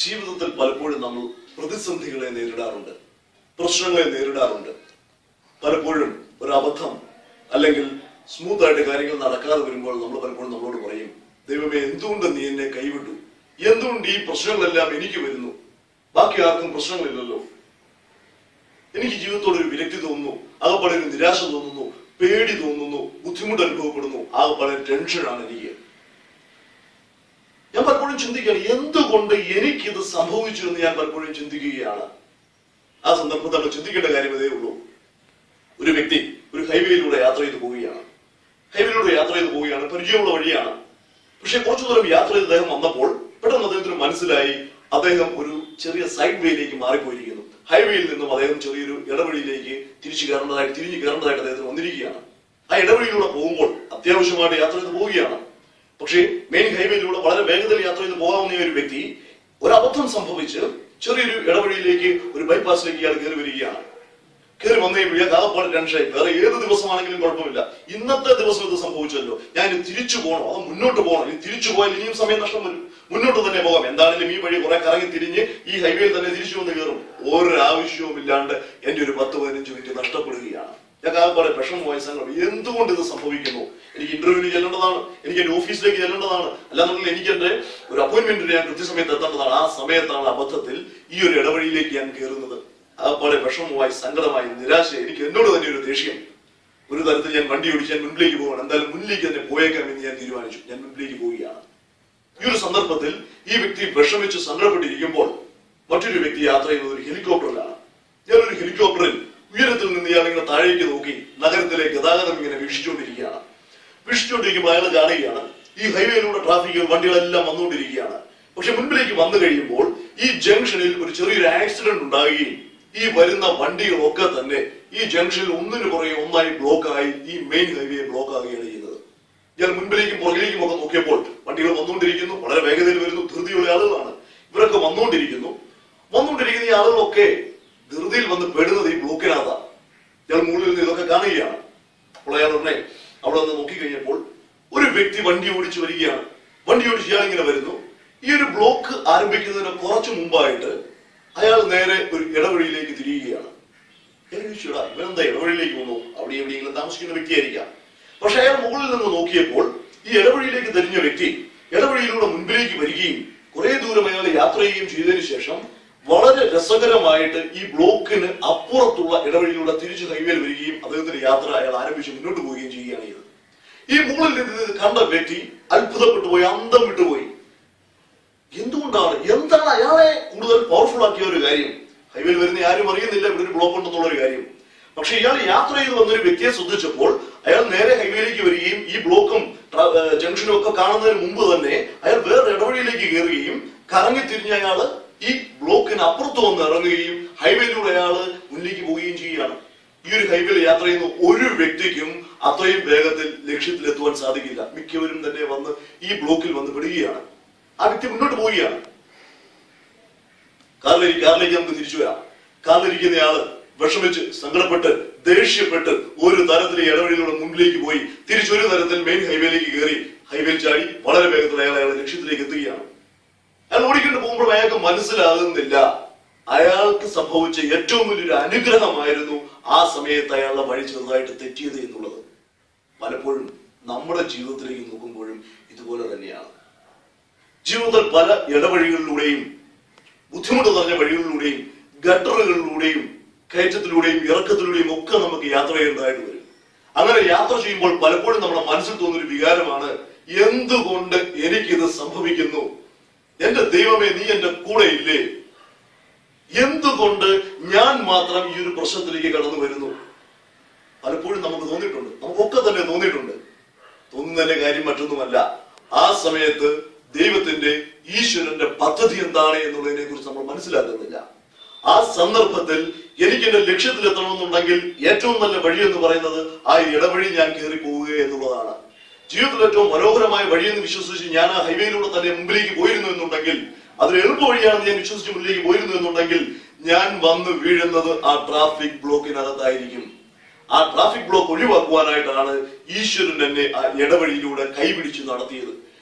ജീവിതത്തിൽ പലപ്പോഴും നമ്മൾ പ്രതിസന്ധികളെ നേരിടാറുണ്ട് പ്രശ്നങ്ങളെ നേരിടാറുണ്ട് പലപ്പോഴും ഒരു അബദ്ധം അല്ലെങ്കിൽ സ്മൂത്ത് ആയിട്ട് കാര്യങ്ങൾ നടക്കാതെ വരുമ്പോൾ നമ്മൾ പലപ്പോഴും നമ്മളോട് പറയും ദൈവമേ എന്തുകൊണ്ട് നീ എന്നെ കൈവിട്ടു എന്തുകൊണ്ട് ഈ പ്രശ്നങ്ങളെല്ലാം എനിക്ക് വരുന്നു ബാക്കി ആർക്കും പ്രശ്നങ്ങളില്ലല്ലോ എനിക്ക് ജീവിതത്തോട് ഒരു വിരക്തി തോന്നുന്നു ആകെപ്പാടെ ഒരു നിരാശ തോന്നുന്നു പേടി തോന്നുന്നു ബുദ്ധിമുട്ട് അനുഭവപ്പെടുന്നു ആകെപ്പാടെ ടെൻഷനാണ് എനിക്ക് ഞാൻ പലപ്പോഴും ചിന്തിക്കുകയാണ് എന്തുകൊണ്ട് എനിക്കിത് സംഭവിച്ചു എന്ന് ഞാൻ പലപ്പോഴും ചിന്തിക്കുകയാണ് ആ സന്ദർഭത്തിൽ നമ്മൾ ചിന്തിക്കേണ്ട കാര്യം ഇതേ ഉള്ളൂ ഒരു വ്യക്തി ഒരു ഹൈവേയിലൂടെ യാത്ര ചെയ്ത് പോവുകയാണ് ഹൈവേയിലൂടെ യാത്ര ചെയ്ത് പോവുകയാണ് പരിചയമുള്ള വഴിയാണ് പക്ഷെ കുറച്ചു ദൂരം യാത്ര ചെയ്ത് അദ്ദേഹം വന്നപ്പോൾ പെട്ടെന്ന് അദ്ദേഹത്തിന് മനസ്സിലായി അദ്ദേഹം ഒരു ചെറിയ സൈഡ് വേയിലേക്ക് മാറിപ്പോയിരിക്കുന്നു ഹൈവേയിൽ നിന്നും അദ്ദേഹം ചെറിയൊരു ഇടവഴിയിലേക്ക് തിരിച്ചു കയറേണ്ടതായിട്ട് തിരിഞ്ഞു കയറേണ്ടതായിട്ട് അദ്ദേഹത്തിന് വന്നിരിക്കുകയാണ് ആ ഇടവഴിയിലൂടെ പോകുമ്പോൾ അത്യാവശ്യമായിട്ട് യാത്ര ചെയ്ത് പോവുകയാണ് പക്ഷേ മെയിൻ ഹൈവേയിലൂടെ വളരെ വേഗത്തിൽ യാത്ര ചെയ്ത് പോകാവുന്ന ഒരു വ്യക്തി ഒരു അബദ്ധം സംഭവിച്ച് ചെറിയൊരു ഇടവഴിയിലേക്ക് ഒരു ബൈപ്പാസിലേക്ക് ഇയാൾ കയറി വരികയാണ് കയറി വന്നു കഴിയുമ്പോൾ ഇയാൾക്ക് ആകപ്പാട് ടെൻഷനായി വേറെ ഏത് ദിവസമാണെങ്കിലും കുഴപ്പമില്ല ഇന്നത്തെ ദിവസം ഇത് സംഭവിച്ചല്ലോ ഞാൻ ഇനി തിരിച്ചു പോകണോ അത് മുന്നോട്ട് പോകണം ഇനി തിരിച്ചു പോയാൽ ഇനിയും സമയം നഷ്ടം വരും മുന്നോട്ട് തന്നെ പോകാം എന്താണെങ്കിലും ഈ വഴി കുറെ കറങ്ങി തിരിഞ്ഞ് ഈ ഹൈവേയിൽ തന്നെ തിരിച്ചു വന്ന് കയറും ഒരാവശ്യവും ഇല്ലാണ്ട് എന്റെ ഒരു പത്ത് പതിനഞ്ച് മിനിറ്റ് നഷ്ടപ്പെടുകയാണ് ഞാൻ ആകപ്പാടെ വിഷമമായ സംഘം എന്തുകൊണ്ട് ഇത് സംഭവിക്കുന്നു എനിക്ക് ഇന്റർവ്യൂവിന് ചെല്ലേണ്ടതാണ് എനിക്ക് എന്റെ ഓഫീസിലേക്ക് ചെല്ലേണ്ടതാണ് അല്ലാന്നുണ്ടെങ്കിൽ എനിക്ക് എന്റെ ഒരു അപ്പോയിന്റ്മെന്റിന് ഞാൻ കൃത്യസമയത്ത് എത്തേണ്ടതാണ് ആ സമയത്താണ് അബദ്ധത്തിൽ ഈ ഒരു ഇടവഴിയിലേക്ക് ഞാൻ കയറുന്നത് ആകപ്പാടെ വിഷമമായി സങ്കടമായി നിരാശ എനിക്ക് എന്നോട് തന്നെ ഒരു ദേഷ്യം ഒരു തരത്തിൽ ഞാൻ വണ്ടി ഓടിച്ച് ഞാൻ മുൻപിലേക്ക് പോകണം എന്തായാലും മുന്നിലേക്ക് തന്നെ പോയേക്കാം എന്ന് ഞാൻ തീരുമാനിച്ചു ഞാൻ മുൻപിലേക്ക് പോവുകയാണ് ഈ ഒരു സന്ദർഭത്തിൽ ഈ വ്യക്തി വിഷമിച്ച് സങ്കടപ്പെട്ടിരിക്കുമ്പോൾ മറ്റൊരു വ്യക്തി യാത്ര ചെയ്യുന്നത് ഒരു ഹെലികോപ്റ്ററിലാണ് ഞാനൊരു ഹെലികോപ്റ്ററിൽ ഉയരത്തിൽ നിന്ന് ഇയാൾ ഇങ്ങനെ താഴേക്ക് നോക്കി നഗരത്തിലെ ഗതാഗതം ഇങ്ങനെ വീക്ഷിച്ചുകൊണ്ടിരിക്കുകയാണ് വീക്ഷിച്ചുകൊണ്ടിരിക്കുമ്പോൾ അയാൾ കാണുകയാണ് ഈ ഹൈവേയിലൂടെ ട്രാഫിക് വണ്ടികളെല്ലാം വന്നുകൊണ്ടിരിക്കുകയാണ് പക്ഷെ മുൻപിലേക്ക് വന്നു കഴിയുമ്പോൾ ഈ ജംഗ്ഷനിൽ ഒരു ചെറിയൊരു ആക്സിഡന്റ് ഉണ്ടാകുകയും ഈ വരുന്ന വണ്ടികളൊക്കെ തന്നെ ഈ ജംഗ്ഷനിൽ ഒന്നിനു പുറകെ ഒന്നായി ബ്ലോക്കായി ഈ മെയിൻ ഹൈവേ ബ്ലോക്ക് ആകുകയാണ് ചെയ്യുന്നത് ഞാൻ മുൻപിലേക്കും പുറകിലേക്കും ഒക്കെ നോക്കിയപ്പോൾ വണ്ടികൾ വന്നുകൊണ്ടിരിക്കുന്നു വളരെ വേഗതയിൽ വരുന്നു ധൃതിയുള്ള ആളുകളാണ് ഇവരൊക്കെ വന്നുകൊണ്ടിരിക്കുന്നു വന്നുകൊണ്ടിരിക്കുന്ന ഈ ആളുകളൊക്കെ ധൃതിയിൽ വന്ന് പെടുന്നത് ഈ ബ്ലോക്കിനകത്താണ് ഞാൻ മുകളിൽ നിന്ന് ഇതൊക്കെ കാണുകയാണ് അപ്പോൾ അയാൾ ഉടനെ അവിടെ നിന്ന് നോക്കിക്കഴിഞ്ഞപ്പോൾ ഒരു വ്യക്തി വണ്ടി ഓടിച്ചു വരികയാണ് വണ്ടി ഓടിച്ച് ഇയാൾ ഇങ്ങനെ വരുന്നു ഈ ഒരു ബ്ലോക്ക് ആരംഭിക്കുന്നതിന് കുറച്ചു മുമ്പായിട്ട് അയാൾ നേരെ ഒരു ഇടവഴിയിലേക്ക് തിരിയുകയാണ് ഞാൻ ചോദിച്ചു, "എടാ, ഇവനെന്താ ഇടവഴിയിലേക്ക് പോകുന്നു അവിടെ എവിടെയെങ്കിലും താമസിക്കുന്ന വ്യക്തിയായിരിക്കാം പക്ഷെ അയാൾ മുകളിൽ നിന്ന് നോക്കിയപ്പോൾ ഈ ഇടവഴിയിലേക്ക് തിരിഞ്ഞ വ്യക്തി ഇടവഴിയിലൂടെ മുൻപിലേക്ക് വരികയും കുറെ ദൂരം അയാൾ യാത്ര ചെയ്യുകയും ചെയ്തതിനു ശേഷം വളരെ രസകരമായിട്ട് ഈ ബ്ലോക്കിന് അപ്പുറത്തുള്ള ഇടവഴിയിലൂടെ തിരിച്ചു ഹൈവേയിൽ വരികയും അദ്ദേഹത്തിന്റെ യാത്ര അയാൾ ആരംഭിച്ച് മുന്നോട്ട് പോവുകയും ചെയ്യുകയാണ് ചെയ്തത് ഈ മുകളിൽ നിന്ന് ഇത് കണ്ട വ്യക്തി അത്ഭുതപ്പെട്ടു പോയി അന്തം വിട്ടുപോയി എന്തുകൊണ്ടാണ് എന്താണ് അയാളെ കൂടുതൽ പവർഫുൾ ആക്കിയ ഒരു കാര്യം ഹൈവേയിൽ വരുന്ന ആരും അറിയുന്നില്ല ഇവിടെ ഒരു ബ്ലോക്ക് ഉണ്ടെന്നുള്ള ഒരു കാര്യം പക്ഷെ ഇയാൾ യാത്ര ചെയ്ത് വന്നൊരു വ്യക്തിയെ ശ്രദ്ധിച്ചപ്പോൾ അയാൾ നേരെ ഹൈവേയിലേക്ക് വരികയും ഈ ബ്ലോക്കും ട്ര- ഏർ ജംഗ്ഷനും ഒക്കെ കാണുന്നതിന് മുമ്പ് തന്നെ അയാൾ വേറെ ഇടവഴിയിലേക്ക് കയറുകയും കറങ്ങി തിരിഞ്ഞ അയാള് ഈ ബ്ലോക്കിന് അപ്പുറത്ത് വന്ന് ഇറങ്ങുകയും ഹൈവേയിലൂടെ അയാള് മുന്നിലേക്ക് പോവുകയും ചെയ്യുകയാണ് ഈ ഒരു ഹൈവേയിൽ യാത്ര ചെയ്യുന്ന ഒരു വ്യക്തിക്കും അത്രയും വേഗത്തിൽ ലക്ഷ്യത്തിലെത്തുവാൻ സാധിക്കില്ല മിക്കവരും തന്നെ വന്ന് ഈ ബ്ലോക്കിൽ വന്ന് പെടുകയാണ് ആ വ്യക്തി മുന്നോട്ട് പോവുകയാണ് കാറിലേക്ക് കാറിലേക്ക് നമുക്ക് തിരിച്ചു വരാം കാറിലിരിക്കുന്ന ആള് വിഷമിച്ച് സങ്കടപ്പെട്ട് ദേഷ്യപ്പെട്ട് ഒരു തരത്തിൽ ഈ ഇടവഴിയിലൂടെ മുന്നിലേക്ക് പോയി തിരിച്ചൊരു തരത്തിൽ മെയിൻ ഹൈവേയിലേക്ക് കയറി ഹൈവേയിൽ ചാടി വളരെ വേഗത്തിൽ അയാൾ അയാളുടെ ലക്ഷ്യത്തിലേക്ക് എത്തുകയാണ് അയാൾ ഓടിക്കൊണ്ട് പോകുമ്പോൾ അയാൾക്ക് മനസ്സിലാകുന്നില്ല അയാൾക്ക് സംഭവിച്ച ഏറ്റവും വലിയൊരു അനുഗ്രഹമായിരുന്നു ആ സമയത്ത് അയാളുടെ വഴി ചെറുതായിട്ട് തെറ്റിയത് എന്നുള്ളത് പലപ്പോഴും നമ്മുടെ ജീവിതത്തിലേക്ക് നോക്കുമ്പോഴും ഇതുപോലെ തന്നെയാണ് ജീവിതത്തിൽ പല ഇടവഴികളിലൂടെയും ബുദ്ധിമുട്ട് നിറഞ്ഞ വഴികളിലൂടെയും ഗട്ടറുകളിലൂടെയും കയറ്റത്തിലൂടെയും ഇറക്കത്തിലൂടെയും ഒക്കെ നമുക്ക് യാത്ര ചെയ്യേണ്ടതായിട്ട് വരും അങ്ങനെ യാത്ര ചെയ്യുമ്പോൾ പലപ്പോഴും നമ്മുടെ മനസ്സിൽ തോന്നുന്ന ഒരു വികാരമാണ് എന്തുകൊണ്ട് എനിക്കിത് സംഭവിക്കുന്നു എന്റെ ദൈവമേ നീ എന്റെ കൂടെ ഇല്ലേ എന്തുകൊണ്ട് ഞാൻ മാത്രം ഈ ഒരു പ്രശ്നത്തിലേക്ക് കടന്നു വരുന്നു പലപ്പോഴും നമുക്ക് തോന്നിയിട്ടുണ്ട് നമുക്കൊക്കെ തന്നെ തോന്നിയിട്ടുണ്ട് തോന്നുന്നതിന്റെ കാര്യം മറ്റൊന്നുമല്ല ആ സമയത്ത് ദൈവത്തിന്റെ ഈശ്വരന്റെ പദ്ധതി എന്താണ് എന്നുള്ളതിനെ കുറിച്ച് നമ്മൾ മനസ്സിലാക്കുന്നില്ല ആ സന്ദർഭത്തിൽ എനിക്ക് എന്റെ ലക്ഷ്യത്തിലെത്തണമെന്നുണ്ടെങ്കിൽ ഏറ്റവും നല്ല വഴി എന്ന് പറയുന്നത് ആ ഇടവഴി ഞാൻ കയറി പോവുക എന്നുള്ളതാണ് ജീവിതത്തിൽ ഏറ്റവും മനോഹരമായ വഴിയെന്ന് വിശ്വസിച്ച് ഞാൻ ആ ഹൈവേയിലൂടെ തന്നെ മുമ്പിലേക്ക് പോയിരുന്നു എന്നുണ്ടെങ്കിൽ അതൊരു എളുപ്പ വഴിയാണെന്ന് ഞാൻ വിശ്വസിച്ച് മുന്നിലേക്ക് പോയിരുന്നു എന്നുണ്ടെങ്കിൽ ഞാൻ വന്ന് വീഴുന്നത് ആ ട്രാഫിക് ബ്ലോക്കിനകത്തായിരിക്കും ആ ട്രാഫിക് ബ്ലോക്ക് ഒഴിവാക്കുവാനായിട്ടാണ് ഈശ്വരൻ എന്നെ ആ ഇടവഴിയിലൂടെ കൈപിടിച്ച് നടത്തിയത്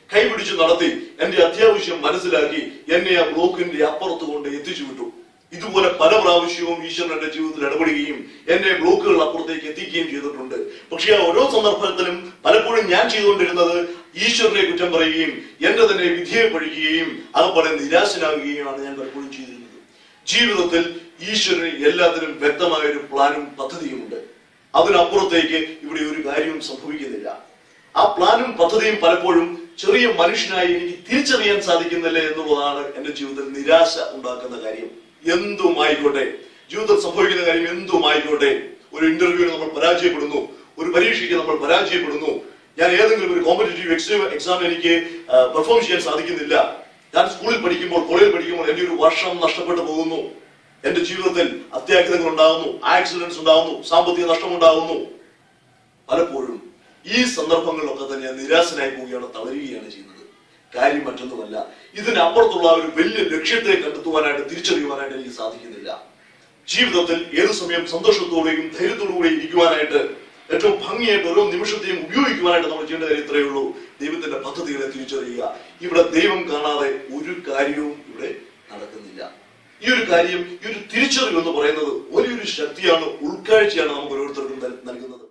കൈപിടിച്ച് നടത്തി എന്റെ അത്യാവശ്യം മനസ്സിലാക്കി എന്നെ ആ ബ്ലോക്കിന്റെ അപ്പുറത്ത് കൊണ്ട് എത്തിച്ചു വിട്ടു ഇതുപോലെ പല പ്രാവശ്യവും ഈശ്വരൻ എന്റെ ജീവിതത്തിൽ ഇടപെടുകയും എന്നെ ബ്ലോക്കുകൾ അപ്പുറത്തേക്ക് എത്തിക്കുകയും ചെയ്തിട്ടുണ്ട് പക്ഷേ ആ ഓരോ സന്ദർഭത്തിലും പലപ്പോഴും ഞാൻ ചെയ്തുകൊണ്ടിരുന്നത് ഈശ്വരനെ കുറ്റം പറയുകയും എന്റെ തന്നെ വിധിയെ പഴിക്കുകയും അതുപോലെ നിരാശനാകുകയുമാണ് ഞാൻ പലപ്പോഴും ചെയ്തിരുന്നത് ജീവിതത്തിൽ ഈശ്വരന് എല്ലാത്തിനും വ്യക്തമായ ഒരു പ്ലാനും പദ്ധതിയുമുണ്ട് അതിനപ്പുറത്തേക്ക് ഇവിടെ ഒരു കാര്യവും സംഭവിക്കുന്നില്ല ആ പ്ലാനും പദ്ധതിയും പലപ്പോഴും ചെറിയ മനുഷ്യനായി എനിക്ക് തിരിച്ചറിയാൻ സാധിക്കുന്നില്ല എന്നുള്ളതാണ് എന്റെ ജീവിതത്തിൽ നിരാശ ഉണ്ടാക്കുന്ന കാര്യം എന്തുമായിക്കോട്ടെ ജീവിതത്തിൽ സംഭവിക്കുന്ന കാര്യം എന്തുമായിക്കോട്ടെ ഒരു ഇന്റർവ്യൂവിന് നമ്മൾ പരാജയപ്പെടുന്നു ഒരു പരീക്ഷയ്ക്ക് നമ്മൾ പരാജയപ്പെടുന്നു ഞാൻ ഏതെങ്കിലും ഒരു കോമ്പറ്റേറ്റീവ് എക്സാം എക്സാം എനിക്ക് പെർഫോം ചെയ്യാൻ സാധിക്കുന്നില്ല ഞാൻ സ്കൂളിൽ പഠിക്കുമ്പോൾ കോളേജിൽ പഠിക്കുമ്പോൾ എന്റെ ഒരു വർഷം നഷ്ടപ്പെട്ടു പോകുന്നു എന്റെ ജീവിതത്തിൽ അത്യാഹിതങ്ങൾ ഉണ്ടാകുന്നു ആക്സിഡന്റ്സ് ഉണ്ടാകുന്നു സാമ്പത്തിക നഷ്ടം ഉണ്ടാകുന്നു പലപ്പോഴും ഈ സന്ദർഭങ്ങളിലൊക്കെ തന്നെ ഞാൻ നിരാശനായി പോവുകയാണ് തളരുകയാണ് ചെയ്യുന്നത് കാര്യം മറ്റൊന്നുമല്ല ഇതിനപ്പുറത്തുള്ള ഒരു വലിയ ലക്ഷ്യത്തെ കണ്ടെത്തുവാനായിട്ട് തിരിച്ചറിയുവാനായിട്ട് എനിക്ക് സാധിക്കുന്നില്ല ജീവിതത്തിൽ ഏതു സമയം സന്തോഷത്തോടെയും ധൈര്യത്തോടുകൂടി ഇരിക്കുവാനായിട്ട് ഏറ്റവും ഭംഗിയായിട്ട് ഓരോ നിമിഷത്തെയും ഉപയോഗിക്കുവാനായിട്ട് നമ്മൾ ചെയ്യേണ്ട കാര്യം ഇത്രയേ ഉള്ളൂ ദൈവത്തിന്റെ പദ്ധതികളെ തിരിച്ചറിയുക ഇവിടെ ദൈവം കാണാതെ ഒരു കാര്യവും ഇവിടെ നടക്കുന്നില്ല ഈ ഒരു കാര്യം ഈ ഒരു തിരിച്ചറിവ് എന്ന് പറയുന്നത് വലിയൊരു ശക്തിയാണ് ഉൾക്കാഴ്ചയാണ് നമുക്ക് ഓരോരുത്തർക്കും നൽ- നൽകുന്നത്